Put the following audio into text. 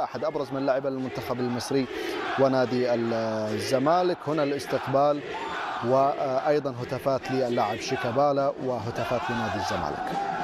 أحد أبرز من لعب المنتخب المصري ونادي الزمالك هنا الاستقبال وأيضا هتافات للاعب شيكابالا وهتافات لنادي الزمالك